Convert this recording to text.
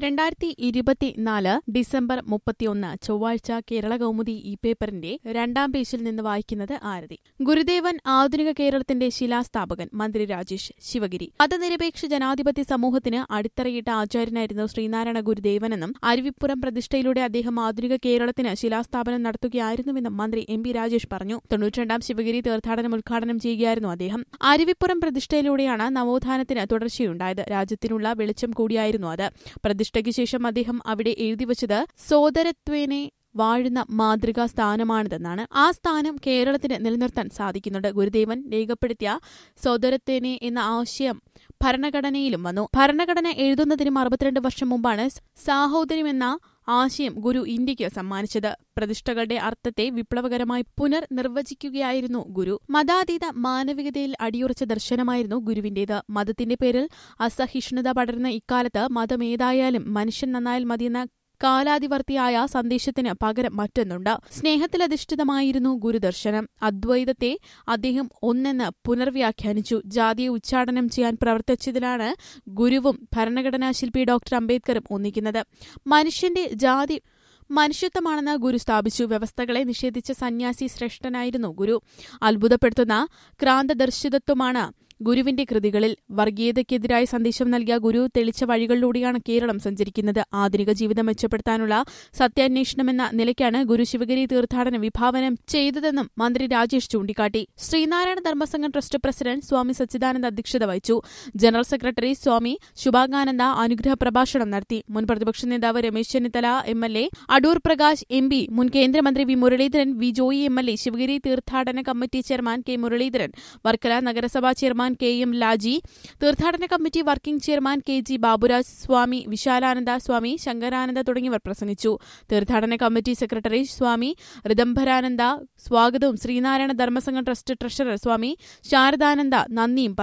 രണ്ടായിരത്തി ഇരുപത്തിനാല് ഡിസംബർ മുപ്പത്തിയൊന്ന് ചൊവ്വാഴ്ച കേരള കൗമുദി ഈ പേപ്പറിന്റെ രണ്ടാം പേജിൽ നിന്ന് വായിക്കുന്നത് ആരതി ഗുരുദേവൻ ആധുനിക കേരളത്തിന്റെ ശിലാസ്ഥാപകൻ മന്ത്രി രാജേഷ് ശിവഗിരി മതനിരപേക്ഷ ജനാധിപത്യ സമൂഹത്തിന് അടിത്തറയിട്ട ആചാര്യനായിരുന്നു ശ്രീനാരായണ ഗുരുദേവനെന്നും അരുവിപ്പുറം പ്രതിഷ്ഠയിലൂടെ അദ്ദേഹം ആധുനിക കേരളത്തിന് ശിലാസ്ഥാപനം നടത്തുകയായിരുന്നുവെന്നും മന്ത്രി എം പി രാജേഷ് പറഞ്ഞു തൊണ്ണൂറ്റിരണ്ടാം ശിവഗിരി തീർത്ഥാടനം ഉദ്ഘാടനം ചെയ്യുകയായിരുന്നു അദ്ദേഹം അരുവിപ്പുറം പ്രതിഷ്ഠയിലൂടെയാണ് നവോത്ഥാനത്തിന് തുടർച്ചയുണ്ടായത് രാജ്യത്തിനുള്ള വെളിച്ചം കൂടിയായിരുന്നു അത് പ്രതിഷ്ഠയ്ക്ക് ശേഷം അദ്ദേഹം അവിടെ എഴുതിവച്ചത് സോദരത്വേനെ വാഴുന്ന മാതൃകാ സ്ഥാനമാണിതെന്നാണ് ആ സ്ഥാനം കേരളത്തിന് നിലനിർത്താൻ സാധിക്കുന്നുണ്ട് ഗുരുദേവൻ രേഖപ്പെടുത്തിയ സോദരത്വേനെ എന്ന ആശയം ഭരണഘടനയിലും വന്നു ഭരണഘടന എഴുതുന്നതിനും അറുപത്തിരണ്ട് വർഷം മുമ്പാണ് സാഹോദര്യം എന്ന ആശയം ഗുരു ഇന്ത്യയ്ക്ക് സമ്മാനിച്ചത് പ്രതിഷ്ഠകളുടെ അർത്ഥത്തെ വിപ്ലവകരമായി പുനർനിർവചിക്കുകയായിരുന്നു ഗുരു മതാതീത മാനവികതയിൽ അടിയുറച്ച ദർശനമായിരുന്നു ഗുരുവിന്റേത് മതത്തിന്റെ പേരിൽ അസഹിഷ്ണുത പടരുന്ന ഇക്കാലത്ത് മതമേതായാലും മനുഷ്യൻ നന്നായാൽ മതിയെന്ന കാലാതിവർത്തിയായ സന്ദേശത്തിന് പകരം മറ്റൊന്നുണ്ട് സ്നേഹത്തിലധിഷ്ഠിതമായിരുന്നു ഗുരുദർശനം അദ്വൈതത്തെ അദ്ദേഹം ഒന്നെന്ന് പുനർവ്യാഖ്യാനിച്ചു ജാതിയെ ഉച്ചാടനം ചെയ്യാൻ പ്രവർത്തിച്ചതിലാണ് ഗുരുവും ഭരണഘടനാ ശില്പി ഡോക്ടർ അംബേദ്കറും ഒന്നിക്കുന്നത് മനുഷ്യന്റെ ജാതി മനുഷ്യത്വമാണെന്ന് ഗുരു സ്ഥാപിച്ചു വ്യവസ്ഥകളെ നിഷേധിച്ച സന്യാസി ശ്രേഷ്ഠനായിരുന്നു ഗുരു അത്ഭുതപ്പെടുത്തുന്ന ക്രാന്തദർശിതത്വമാണ് ഗുരുവിന്റെ കൃതികളിൽ വർഗീയതയ്ക്കെതിരായ സന്ദേശം നൽകിയ ഗുരു തെളിച്ച വഴികളിലൂടെയാണ് കേരളം സഞ്ചരിക്കുന്നത് ആധുനിക ജീവിതം മെച്ചപ്പെടുത്താനുള്ള സത്യാന്വേഷണമെന്ന നിലയ്ക്കാണ് ഗുരു ശിവഗിരി തീർത്ഥാടനം വിഭാവനം ചെയ്തതെന്നും മന്ത്രി രാജേഷ് ചൂണ്ടിക്കാട്ടി ശ്രീനാരായണ ധർമ്മസംഘം ട്രസ്റ്റ് പ്രസിഡന്റ് സ്വാമി സച്ചിദാനന്ദ അധ്യക്ഷത വഹിച്ചു ജനറൽ സെക്രട്ടറി സ്വാമി ശുഭാകാനന്ദ അനുഗ്രഹ പ്രഭാഷണം നടത്തി മുൻ പ്രതിപക്ഷ നേതാവ് Ramesh Chennithala M L A Adoor Prakash M P മുൻ കേന്ദ്രമന്ത്രി V Muraleedharan V Joy M L A Sivagiri തീർത്ഥാടന committee chairman K Muraleedharan Varkala നഗരസഭാ ചെയർമാൻ കെ എം ലാജി തീർത്ഥാടന committee working chairman K G Baburaj Swami Vishalananda Swami Sankarananda തുടങ്ങിയവർ പ്രസംഗിച്ചു തീർത്ഥാടന കമ്മിറ്റി സെക്രട്ടറി സ്വാമി ഋദംഭരാനന്ദ സ്വാഗതവും ശ്രീനാരായണ ധർമ്മസംഘം ട്രസ്റ്റ് ട്രഷറർ സ്വാമി ശാരദാനന്ദ നന്ദിയും